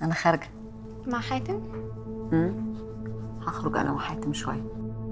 انا خارجه مع حاتم امم هخرج انا وحاتم شويه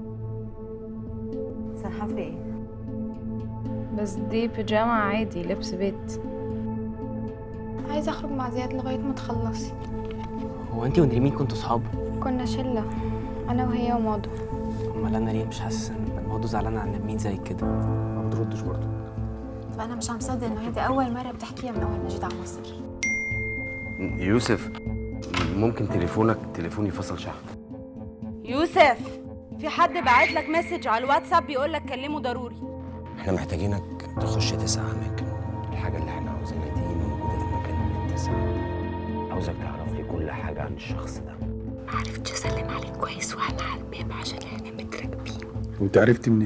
سرحان في ايه بس دي بيجامة عادي لبس بيت عايزه اخرج مع زياد لغايه ما تخلصي هو انت ونريمين كنتوا صحاب كنا شله انا وهي وماضو امال انا ليه مش حاسس ان ماضو زعلانه عن نرمين زي كده ما بتردش برضه فانا مش مصدق انه هذه اول مره بتحكيها من اول ما جيت على مصر يوسف ممكن تليفونك تليفوني فصل شحن يوسف في حد بعت لك مسج على الواتساب بيقول لك كلمه ضروري احنا محتاجينك تخش تسع اماكن الحاجه اللي احنا عاوزينها دي موجوده في مكان من التسعه عاوزك تعرف لي كل حاجه عن الشخص ده عرفت اسلم عليك كويس واحنا على الباب عشان احنا متراقبين وانت عرفت منين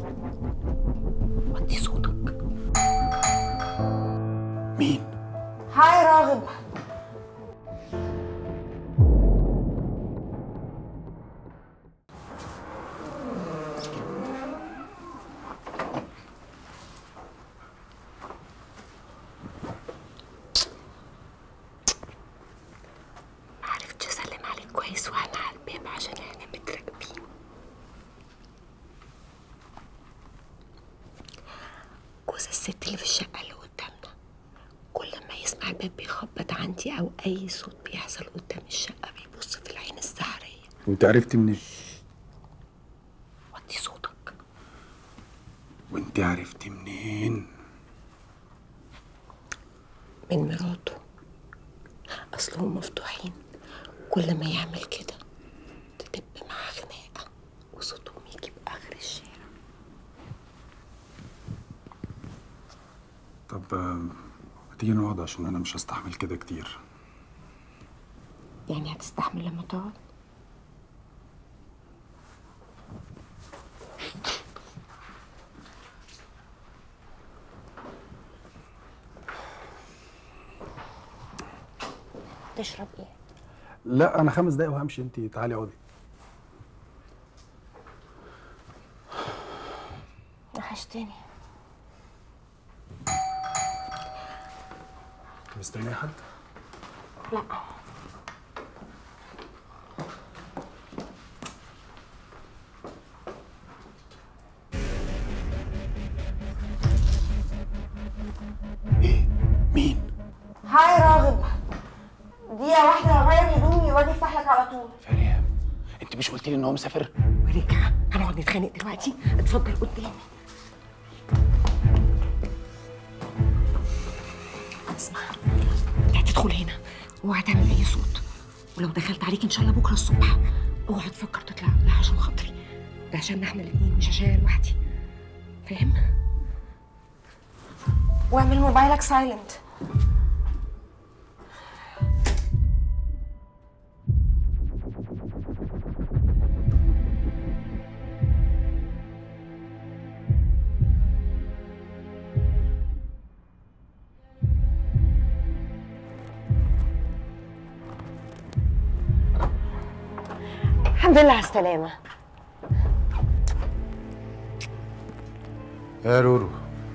وطي صوتك مين هاي راغب عرفت اسلم عليك كويس واحنا على الباب عشان احنا متراقبين جوز الست اللي في الشقه اللي قدامنا كل ما يسمع الباب بيخبط عندي او اي صوت بيحصل قدام الشقه بيبص في العين السحريه وانت عرفت منين وطي صوتك وانت عرفت منين من مراته اصلهم مفتوحين كل ما يعمل كده تدب معاه خناقه وصوتهم يجي باخر الشارع طب آه، ما تيجي نقعد عشان انا مش هستحمل كده كتير يعني هتستحمل لما تقعد تشرب ايه لا انا خمس دقايق وهمشي انت تعالي اقعدي وحشتني مستنيه حد لا ايه مين هاي راغب دقيقة واحدة هغير هدومي واجي افتح لك على طول فريم انت مش قلت لي ان هو مسافر ورجع هنقعد نتخانق دلوقتي اتفضل قدامي اسمع انت هتدخل هنا اوعى تعمل اي صوت ولو دخلت عليك ان شاء الله بكره الصبح اوعى تفكر تطلع لا عشان خاطري ده عشان احنا الاتنين مش عشان أنا لوحدي فاهم واعمل موبايلك سايلنت الحمد لله على السلامة يا رورو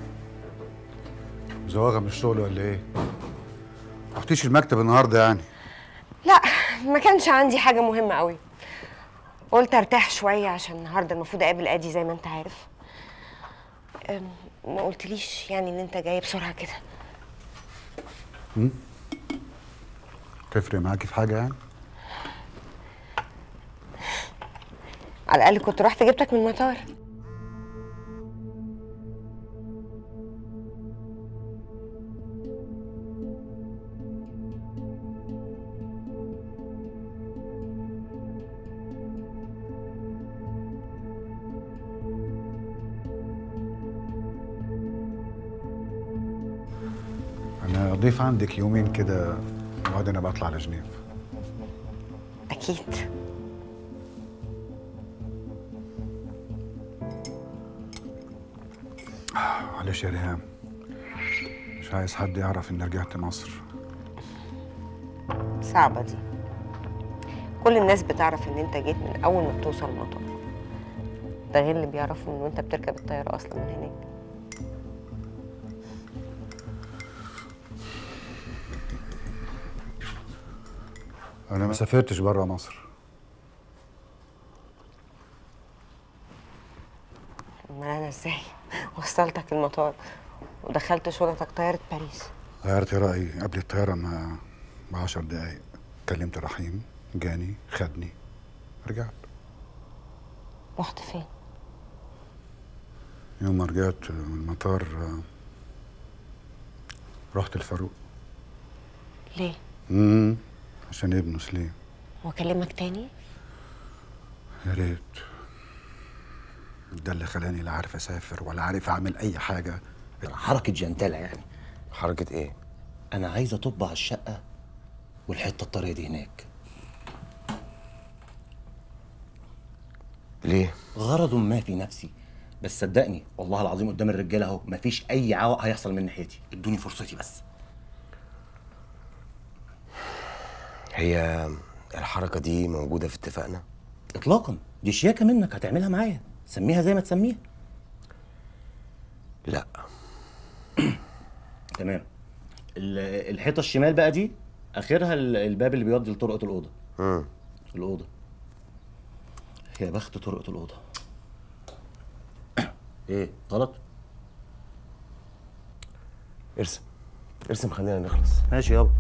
مزوغه من الشغل ولا ايه؟ ما رحتيش المكتب النهارده يعني لا ما كانش عندي حاجة مهمة قوي قلت ارتاح شوية عشان النهاردة المفروض اقابل ادي زي ما انت عارف أم، ما قلتليش يعني ان انت جاي بسرعة كده تفرق معاكي في حاجه يعني؟ على الاقل كنت رحت جبتك من المطار انا ضيف عندك يومين كده وبعدين ابقى اطلع على جنيف اكيد معلش يا ريهام مش عايز حد يعرف اني رجعت مصر صعبة دي كل الناس بتعرف ان انت جيت من اول ما بتوصل المطار ده غير اللي بيعرفوا ان انت بتركب الطيارة اصلا من هناك انا ما سافرتش بره مصر امال انا ازاي وصلتك المطار ودخلت شنطك طياره باريس غيرت رايي قبل الطياره ما بعشر دقايق كلمت رحيم جاني خدني رجعت رحت فين يوم ما رجعت من المطار آه، رحت الفاروق ليه امم عشان ابنه سليم واكلمك تاني يا ريت ده اللي خلاني لا عارف اسافر ولا عارف اعمل اي حاجه حركة جنتلة يعني حركة ايه؟ أنا عايز أطب على الشقة والحتة الطرية دي هناك ليه؟ غرض ما في نفسي بس صدقني والله العظيم قدام الرجالة أهو مفيش أي عوق هيحصل من ناحيتي ادوني فرصتي بس هي الحركة دي موجودة في اتفاقنا؟ إطلاقا دي شياكة منك هتعملها معايا سميها زي ما تسميها لا تمام ال- الحيطة الشمال بقى دي آخرها ال- الباب اللي بيودي لطرقة الأوضة امم الأوضة يا بخت طرقة الأوضة إيه غلط؟ ارسم ارسم خلينا نخلص ماشي يابا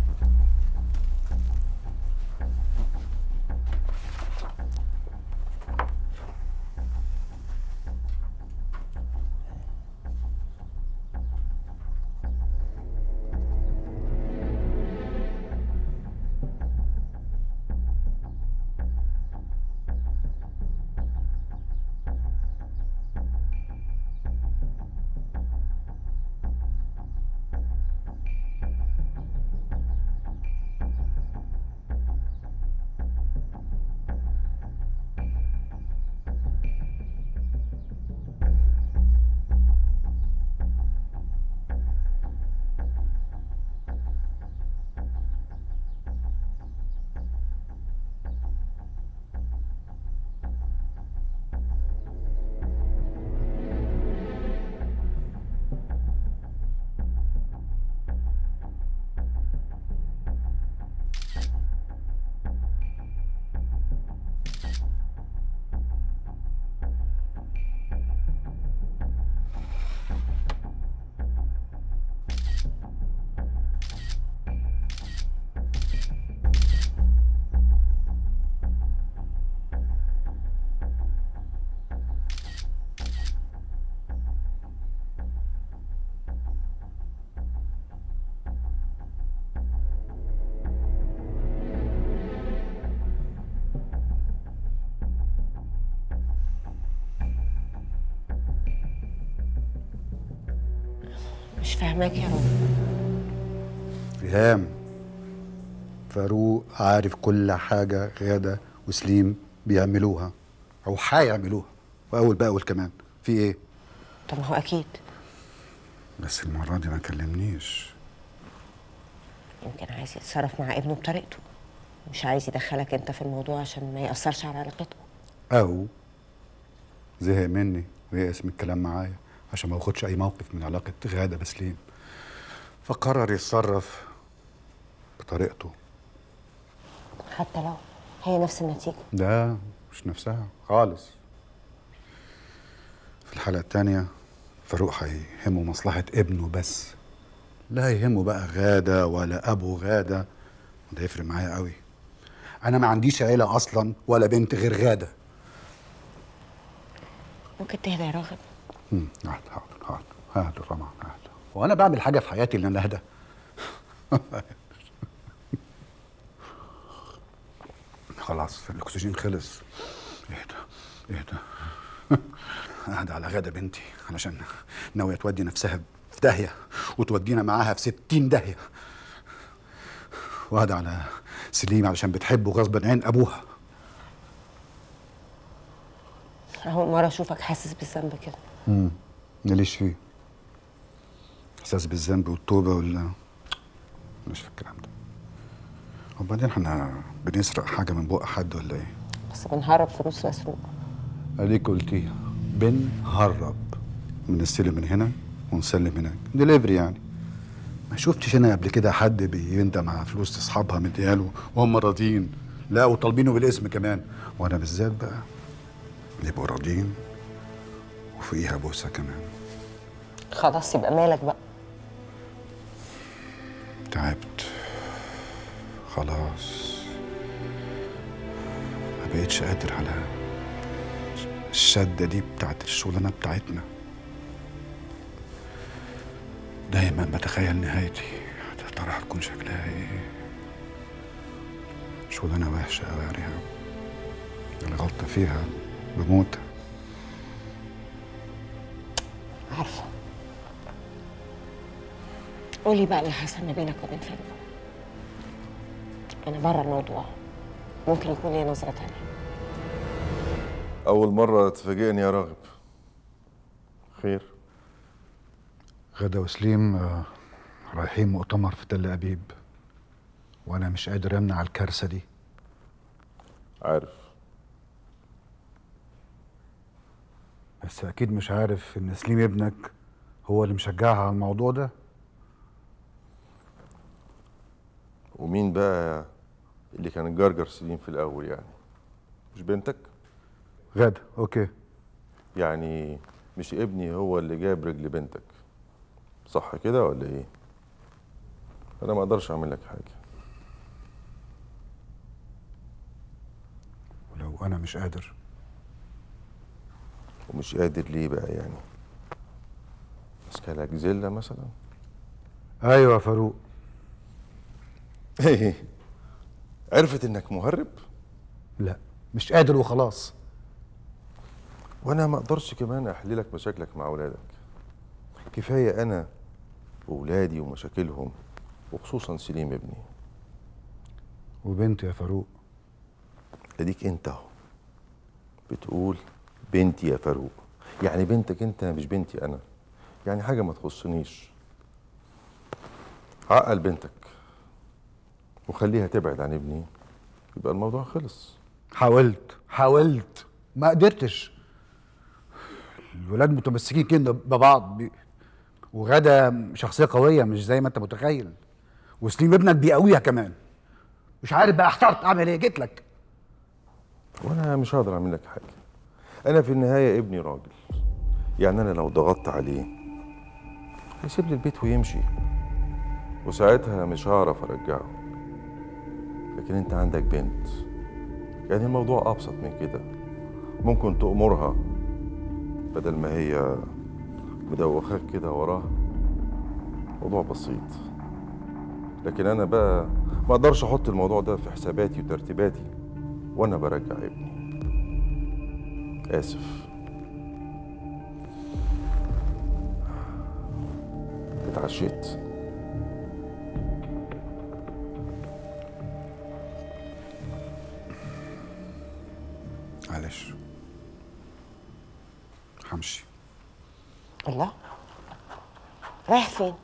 مش فاهماك يا رب ريهام فاروق عارف كل حاجه غاده وسليم بيعملوها او هيعملوها واول باول كمان في ايه طب ما هو اكيد بس المره دي ما كلمنيش يمكن عايز يتصرف مع ابنه بطريقته مش عايز يدخلك انت في الموضوع عشان ما يأثرش على علاقتكم او زهق مني ويأس من الكلام معايا عشان ما ياخدش اي موقف من علاقه غاده بسليم فقرر يتصرف بطريقته حتى لو هي نفس النتيجة ده مش نفسها خالص في الحلقة التانية فاروق هيهمه مصلحة ابنه بس لا يهمه بقى غادة ولا أبو غادة ده يفرق معايا قوي أنا ما عنديش عيلة أصلا ولا بنت غير غادة ممكن تهدى يا راغب مم، حاضر حاضر حاضر حاضر طبعا حاضر وأنا بعمل حاجة في حياتي اللي أنا أهدى خلاص الأكسجين خلص اهدى اهدى قاعدة على غادة بنتي علشان ناوية تودي نفسها في داهية وتودينا معاها في ستين داهية وقاعدة على سليم علشان بتحبه غصب عن أبوها أول مرة أشوفك حاسس بالذنب كده امم ماليش فيه إحساس بالذنب والتوبة ولا مش في الكلام ده وبعدين احنا بنسرق حاجة من بق حد ولا ايه؟ بس بنهرب فلوس مسروق اديك قلتيها بنهرب بنستلم من هنا ونسلم هناك دليفري يعني ما شفتش انا قبل كده حد بيندم على فلوس اصحابها مدياله وهم راضيين لا وطالبينه بالاسم كمان وانا بالذات بقى يبقوا راضيين وفوقيها بوسه كمان خلاص يبقى مالك بقى تعبت خلاص ما بقتش قادر على الشدة دي بتاعت الشغلانة بتاعتنا دايما بتخيل نهايتي يا ترى هتكون شكلها ايه شغلانة وحشة أوي يا ريهام الغلطة فيها بموت عارفه قولي بقى اللي حصل ما بينك وبين فاروق انا بره الموضوع ممكن يكون لي نظره تانية أول مرة تفاجئني يا راغب خير غدا وسليم آه، رايحين مؤتمر في تل أبيب وأنا مش قادر أمنع الكارثة دي عارف بس أكيد مش عارف إن سليم ابنك هو اللي مشجعها على الموضوع ده ومين بقى اللي كان جرجر سليم في الأول يعني مش بنتك غدا أوكي يعني مش ابني هو اللي جاب رجل بنتك صح كده ولا ايه انا ما اقدرش اعمل لك حاجه ولو أنا مش قادر ومش قادر ليه بقى يعني ماسكه لك زله مثلا أيوة يا فاروق ايه عرفت انك مهرب لا مش قادر وخلاص وانا ما اقدرش كمان احللك مشاكلك مع اولادك كفايه انا واولادي ومشاكلهم وخصوصا سليم ابني وبنتي يا فاروق اديك انت اهو بتقول بنتي يا فاروق يعني بنتك انت مش بنتي انا يعني حاجه ما تخصنيش عقل بنتك وخليها تبعد عن ابني يبقى الموضوع خلص حاولت حاولت ما قدرتش الولاد متمسكين كده ببعض بي... وغدا شخصية قوية مش زي ما انت متخيل وسليم ابنك بيقويها كمان مش عارف بقى احترت اعمل ايه جيت لك وانا مش هقدر اعمل لك حاجه انا في النهايه ابني راجل يعني انا لو ضغطت عليه هيسيب لي البيت ويمشي وساعتها مش هعرف ارجعه لكن انت عندك بنت يعني الموضوع ابسط من كده ممكن تأمرها بدل ما هي مدوخاك كده وراها موضوع بسيط لكن انا بقى ما اقدرش احط الموضوع ده في حساباتي وترتيباتي وانا برجع ابني اسف اتعشيت معلش همشي الله رايح فين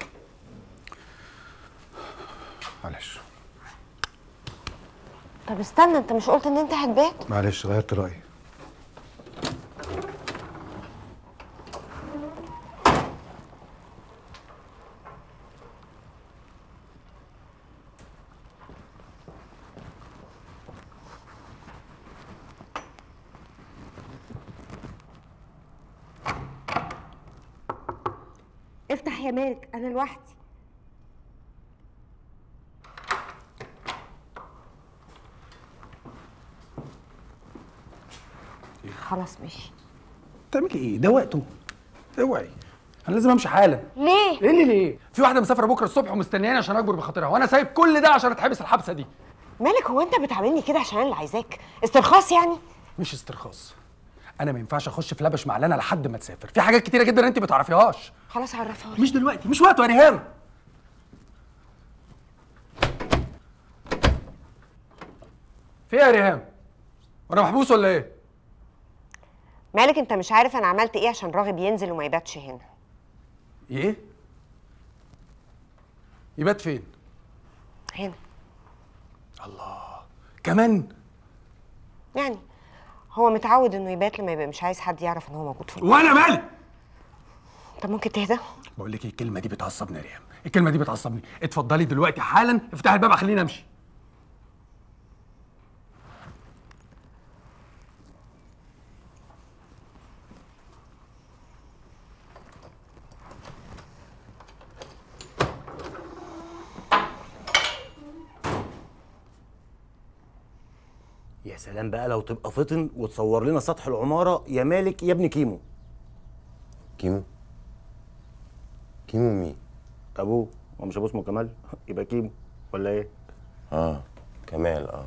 معلش طب استنى انت مش قلت ان انت هتبات معلش غيرت رأيي افتح يا مالك انا لوحدي خلاص ماشي تعملي ايه ده وقته اوعي انا لازم امشي حالا ليه ايه اللي ليه؟ في واحدة مسافرة بكرة الصبح ومستنياني عشان اكبر بخاطرها وانا سايب كل ده عشان اتحبس الحبسة دي مالك هو انت بتعاملني كده عشان انا اللي عايزاك استرخاص يعني مش استرخاص انا ما ينفعش اخش في لبش مع لنا لحد ما تسافر في حاجات كتيرة جدا انت ما تعرفيهاش خلاص عرفها مش دلوقتي مش وقته يا ريهام في ايه يا ريهام وانا محبوس ولا ايه مالك انت مش عارف انا عملت ايه عشان راغب ينزل وما يباتش هنا ايه يبات فين هنا كمان يعني هو متعود انه يبات لما يبقى مش عايز حد يعرف ان هو موجود في البيت وانا مالي طب ممكن تهدى بقول لك ايه الكلمه دي بتعصبني يا ريهام الكلمه دي بتعصبني اتفضلي دلوقتي حالا افتحي الباب خليني امشي يا سلام بقى لو تبقى فطن وتصور لنا سطح العماره يا مالك يا ابن كيمو كيمو كيمو مين ابوه هو مش ابوه اسمه كمال يبقى كيمو ولا ايه اه كمال اه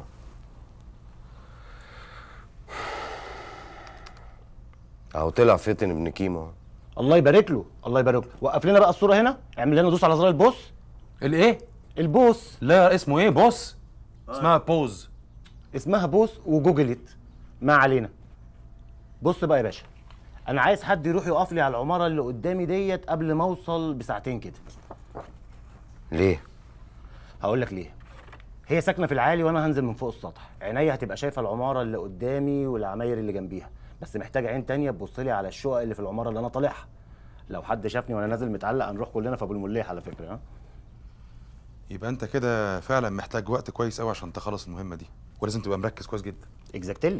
اهو طلع فطن ابن كيمو أهو. الله يبارك له الله يبارك له وقف لنا بقى الصوره هنا اعمل لنا دوس على زرار البوس الايه البوس لا اسمه ايه بوس اسمها بوز اسمها بوس وجوجلت ما علينا بص بقى يا باشا انا عايز حد يروح يقف لي على العماره اللي قدامي ديت قبل ما اوصل بساعتين كده ليه هقول لك ليه هي ساكنه في العالي وانا هنزل من فوق السطح عينيا هتبقى شايفه العماره اللي قدامي والعماير اللي جنبيها بس محتاج عين تانية تبص لي على الشقق اللي في العماره اللي انا طالعها لو حد شافني وانا نازل متعلق هنروح كلنا في ابو المليح على فكره ها يبقى انت كده فعلا محتاج وقت كويس قوي عشان تخلص المهمه دي ولازم تبقى مركز كويس جدا اكزاكتلي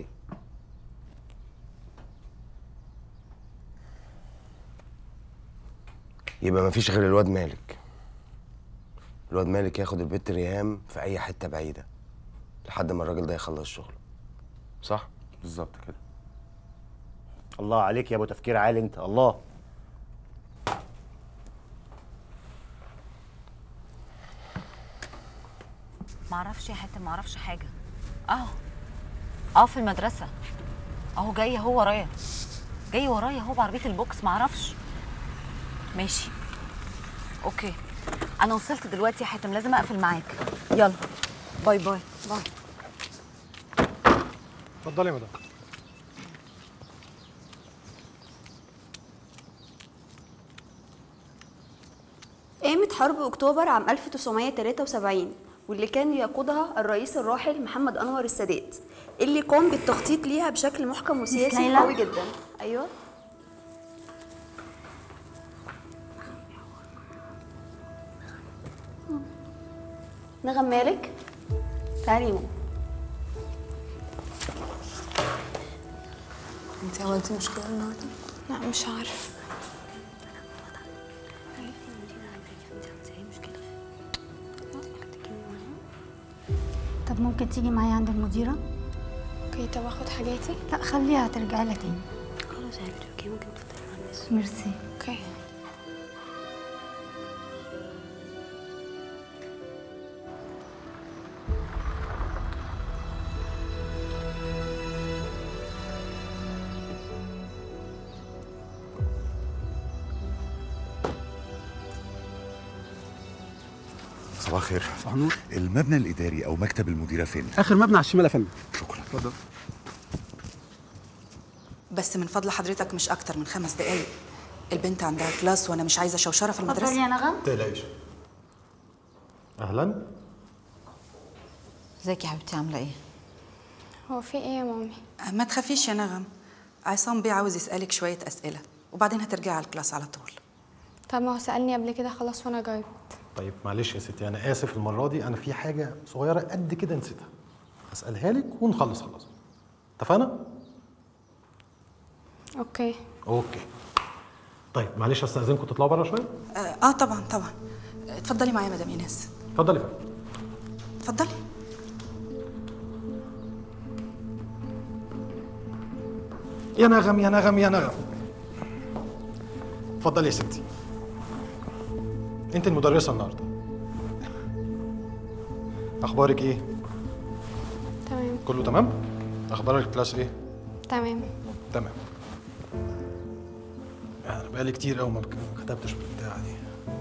يبقى مفيش غير الواد مالك الواد مالك ياخد البت ريهام في اي حته بعيده لحد ما الراجل ده يخلص شغله صح بالظبط كده الله عليك يا ابو تفكير عالي انت الله معرفش يا حاتم معرفش حاجه اهو اه في المدرسه اهو جاي هو ورايا جاي ورايا هو بعربيه البوكس معرفش ماشي اوكي انا وصلت دلوقتي يا حاتم لازم اقفل معاك يلا باي باي باي اتفضلي يا مدام قامت حرب أكتوبر عام 1973 واللي كان يقودها الرئيس الراحل محمد أنور السادات اللي قام بالتخطيط ليها بشكل محكم وسياسي ليلى؟ قوي جدا أيوه نغم مالك تعالي يا ماما انت عملتي مشكله النهارده لا مش عارف طب ممكن تيجي معايا عند المديرة؟ اوكي طب اخد حاجاتي لا خليها ترجع لها تاني خلاص عرفت اوكي ممكن تفضلي مع الناس ميرسي اوكي صباح الخير صباح النور المبنى الاداري او مكتب المديره فين اخر مبنى على الشمال يا فندم شكرا اتفضل بس من فضل حضرتك مش أكتر من خمس دقايق البنت عندها كلاس وأنا مش عايزة شوشرة في المدرسة اتفضلي يا نغم تقلقيش اهلا ازيك يا حبيبتي عامله ايه هو في ايه يا مامي ما تخافيش يا نغم عصام بيه عاوز يسألك شوية أسئلة وبعدين هترجعي على الكلاس على طول طب ما هو سالني قبل كده خلاص وانا جاوبت طيب معلش يا ستي انا اسف المره دي انا في حاجه صغيره قد كده نسيتها هسالها لك ونخلص خلاص اتفقنا اوكي اوكي طيب معلش استاذنكم تطلعوا بره شويه آه, آه طبعا طبعا اتفضلي معايا مدام ايناس اتفضلي فندم اتفضلي يا نغم يا نغم يا نغم اتفضلي يا ستي انت المدرسه النهارده اخبارك ايه تمام كله تمام اخبار الكلاس ايه تمام تمام انا بقالي كتير قوي ما بك- ما كتبتش بالبتاعه دي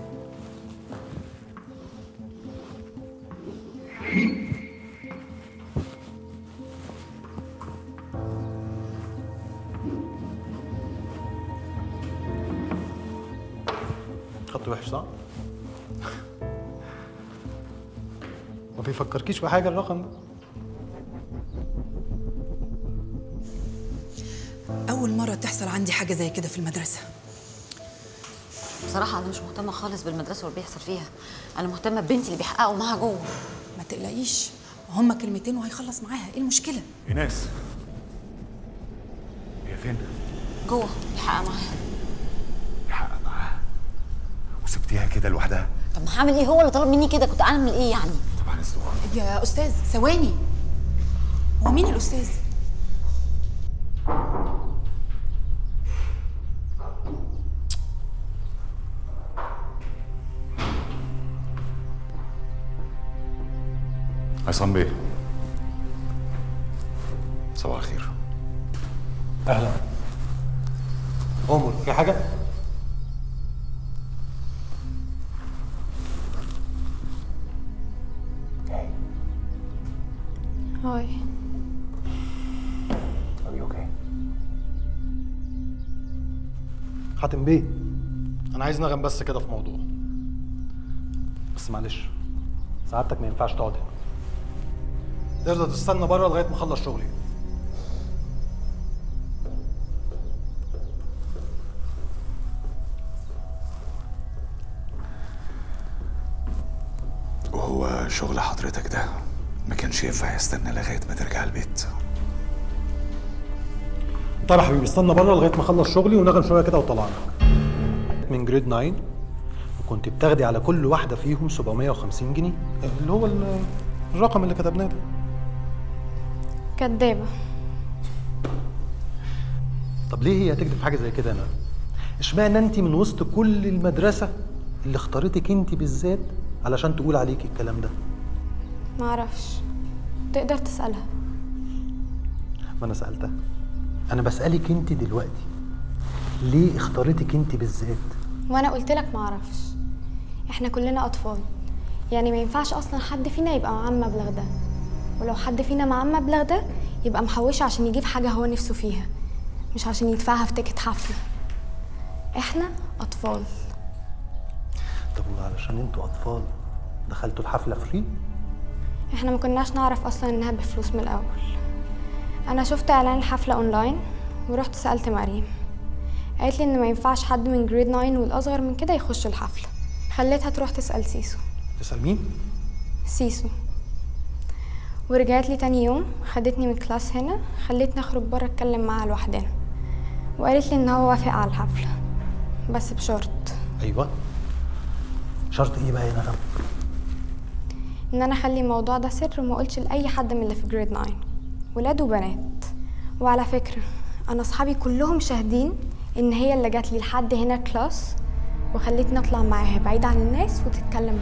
خط وحش صح؟ ما بيفكركيش بحاجه الرقم ده أول مرة تحصل عندي حاجة زي كده في المدرسة بصراحه انا مش مهتمه خالص بالمدرسه واللي بيحصل فيها انا مهتمه ببنتي اللي بيحققوا معاها جوه ما تقلقيش هما كلمتين وهيخلص معاها ايه المشكله ايناس هي فين؟ جوه بيحقق معاها يحقق معاها وسبتيها كده لوحدها طب ما هعمل ايه هو اللي طلب مني كده كنت اعمل ايه يعني طبعا استغرب يا استاذ ثواني هو مين الاستاذ عصام بيه صباح الخير اهلا عمر في حاجه هاي حاتم بيه انا عايز نغم بس كده في موضوع بس معلش سعادتك ما ينفعش تقعد هنا تقدر تستنى بره لغايه ما اخلص شغلي وهو شغل حضرتك ده ما كانش ينفع يستنى لغايه ما ترجع البيت طب يا حبيبي استنى بره لغايه ما اخلص شغلي ونغم شويه كده وطلعنا من جريد 9 وكنت بتاخدي على كل واحده فيهم 750 جنيه اللي هو ال- الرقم اللي كتبناه ده كدابة طب ليه هي هتكتب في حاجه زي كده انا اشمعنى انت من وسط كل المدرسه اللي اختارتك انت بالذات علشان تقول عليكي الكلام ده معرفش تقدر تسألها ما انا سالتها انا بسالك انت دلوقتي ليه اختارتك انت بالذات وانا قلت لك معرفش احنا كلنا اطفال يعني ما ينفعش اصلا حد فينا يبقى معاه المبلغ ده ولو حد فينا معاه المبلغ ده يبقى محوشه عشان يجيب حاجه هو نفسه فيها مش عشان يدفعها في تيكت حفله احنا اطفال طب علشان انتوا اطفال دخلتوا الحفله فري احنا ما كناش نعرف اصلا انها بفلوس من الاول انا شفت اعلان الحفله اونلاين ورحت سالت مريم قالت لي ان ما ينفعش حد من جريد 9 والاصغر من كده يخش الحفله خليتها تروح تسال سيسو تسال مين سيسو ورجعت لي تاني يوم خدتني من الكلاس هنا خلتني اخرج بره اتكلم معاها لوحدنا وقالت لي ان هو وافق على الحفله بس بشرط ايوه شرط ايه بقى يا نغم ان انا اخلي الموضوع ده سر وما اقولش لاي حد من اللي في جريد 9 ولاد وبنات وعلى فكره انا اصحابي كلهم شاهدين ان هي اللي جات لي لحد هنا الكلاس وخلتني اطلع معاها بعيد عن الناس وتتكلم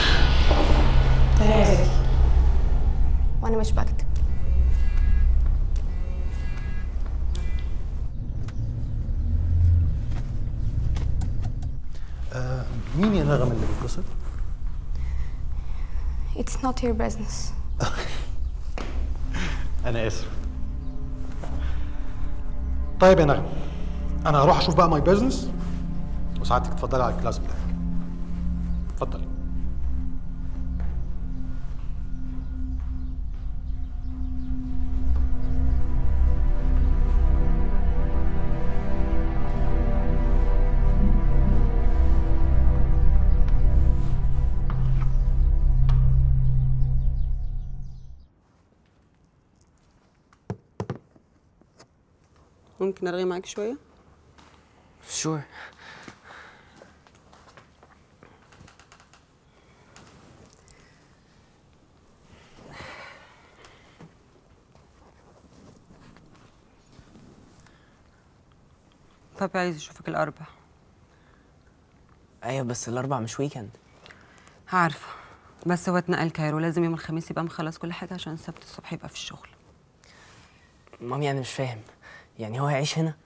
معاها وانا مش بكتب آه مين يا نغم اللي بيتصل It's not your business انا اسف طيب يا نغم انا هروح اشوف بقى ماي بيزنس وساعتك اتفضلي على الكلاس بتاعك اتفضلي ممكن ارغي معاك شويه شور بابي عايز يشوفك الاربع ايوه بس الاربع مش ويكند عارفه بس هو اتنقل كايرو لازم يوم الخميس يبقى مخلص كل حاجه عشان السبت الصبح يبقى في الشغل مامي انا مش فاهم يعني هو هيعيش هنا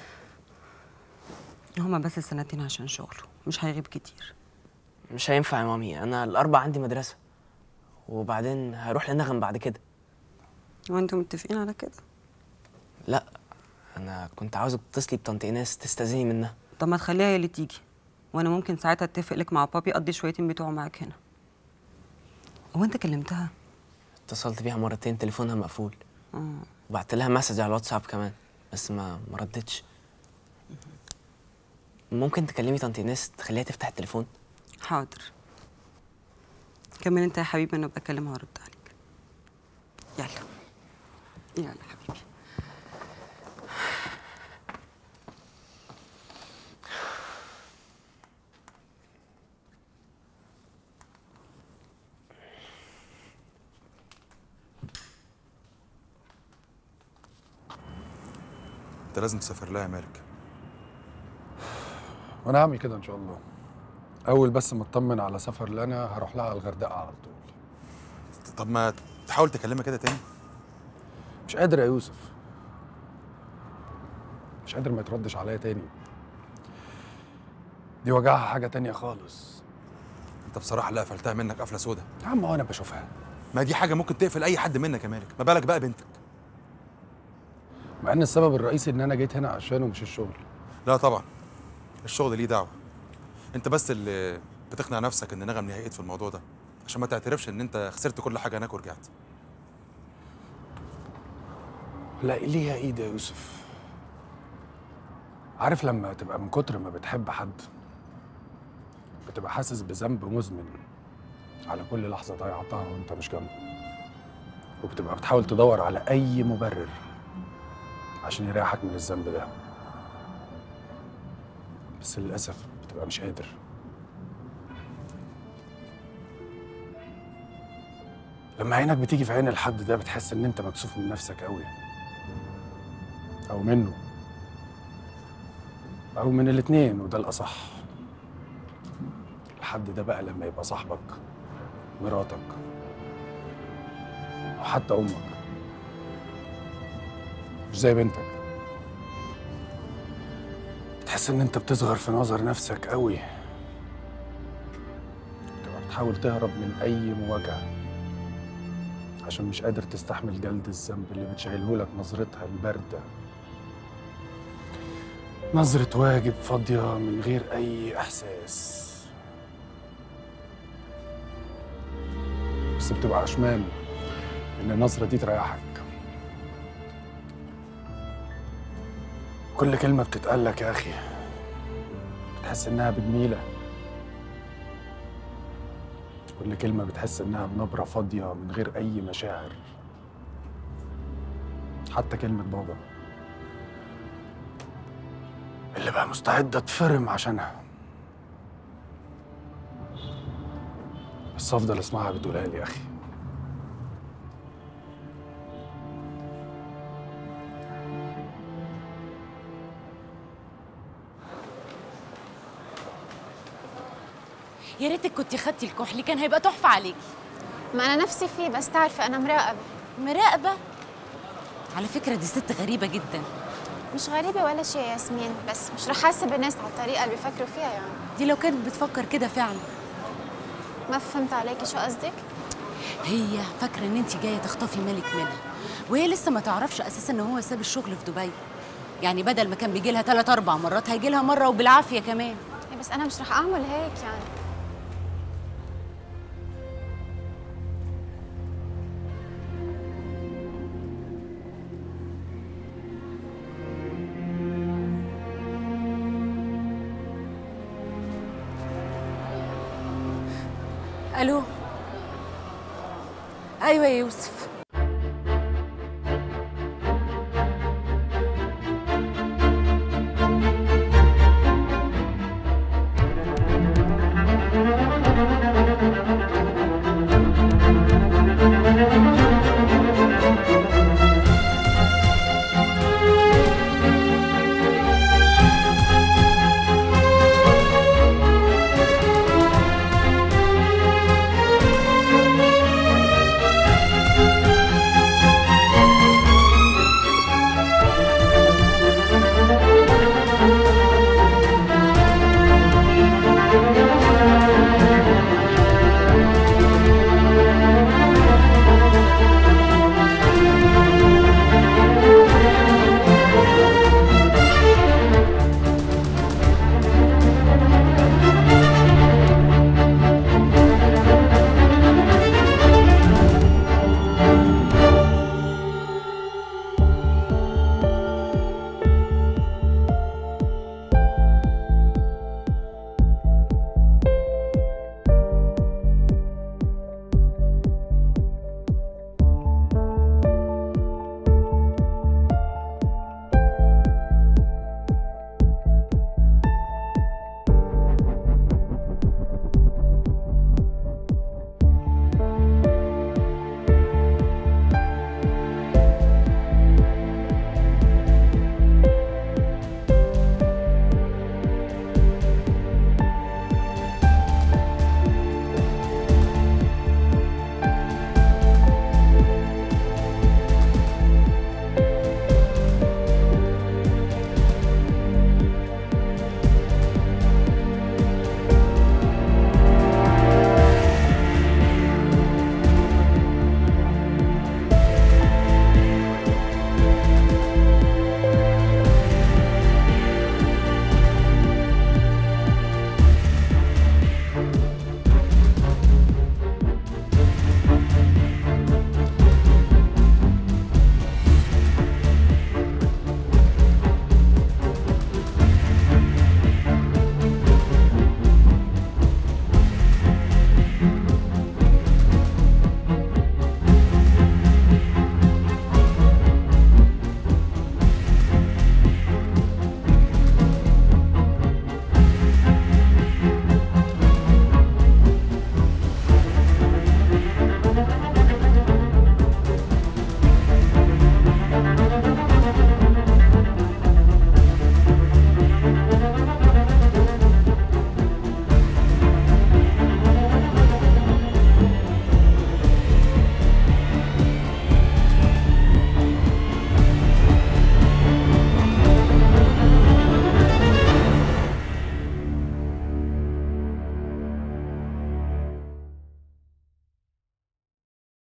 هما بس سنتين عشان شغله مش هيغيب كتير مش هينفع يا مامي انا الاربع عندي مدرسه وبعدين هروح لنغم بعد كده وانتوا متفقين على كده لا انا كنت عاوزك تتصلي بطنط ايناس تستاذني منها طب ما تخليها هي اللي تيجي وانا ممكن ساعتها اتفق لك مع بابي اقضي شويتين بتوعه معاك هنا هو انت كلمتها اتصلت بيها مرتين تليفونها مقفول اه وبعت لها مسج على الواتساب كمان بس ما ما ردتش ممكن تكلمي طنط ايناس تخليها تفتح التليفون حاضر كمل انت يا حبيبي انا بكلمها وارد عليك يلا يلا حبيبي انت لازم تسافر لها يا مالك وانا هعمل كده ان شاء الله اول بس ما اطمن على سفر لنا هروح لها على الغردقه على طول طب ما تحاول تكلمها كده تاني مش قادر يا يوسف مش قادر ما يتردش عليا تاني دي وجعها حاجه تانية خالص انت بصراحه لا قفلتها منك قفله سودا يا عم هو انا بشوفها ما دي حاجه ممكن تقفل اي حد منك يا مالك ما بالك بقى بنتك مع ان السبب الرئيسي ان انا جيت هنا عشانه مش الشغل لا طبعا الشغل ليه دعوه انت بس اللي بتقنع نفسك ان نغم ليها ايد في الموضوع ده عشان ما تعترفش ان انت خسرت كل حاجه هناك ورجعت لا ليها ايد يا يوسف عارف لما تبقى من كتر ما بتحب حد بتبقى حاسس بذنب مزمن على كل لحظة ضيعتها وانت مش جنبه وبتبقى بتحاول تدور على أي مبرر عشان يريحك من الذنب ده بس للأسف بتبقى مش قادر لما عينك بتيجي في عين الحد ده بتحس ان انت مكسوف من نفسك قوي او منه او من الاتنين وده الاصح الحد ده بقى لما يبقى صاحبك مراتك وحتى امك مش زي بنتك بتحس ان انت بتصغر في نظر نفسك قوي بتبقى بتحاول تهرب من اي مواجهه عشان مش قادر تستحمل جلد الذنب اللي بتشعله لك نظرتها البارده نظرة واجب فاضية من غير أي إحساس بس بتبقى عشمان إن النظرة دي تريحك كل كلمة بتتقالك يا أخي بتحس إنها بجميلة كل كلمة بتحس إنها بنبرة فاضية من غير أي مشاعر حتى كلمة بابا اللي بقى مستعد اتفرم عشانها بس افضل اسمعها بتقولها لي يا اخي يا ريتك كنت خدتي الكحلي كان هيبقى تحفه عليك ما انا نفسي فيه بس تعرفي انا مراقبه مراقبه على فكره دي ست غريبه جدا مش غريبه ولا شيء يا ياسمين بس مش رح احاسب الناس على الطريقه اللي بيفكروا فيها يعني دي لو كانت بتفكر كده فعلا ما فهمت عليكي شو قصدك هي فاكره ان انت جايه تخطفي ملك منها وهي لسه ما تعرفش اساسا ان هو ساب الشغل في دبي يعني بدل ما كان بيجي لها ثلاث اربع مرات هيجي لها مره وبالعافيه كمان إيه بس انا مش رح اعمل هيك يعني الو ايوه يا يوسف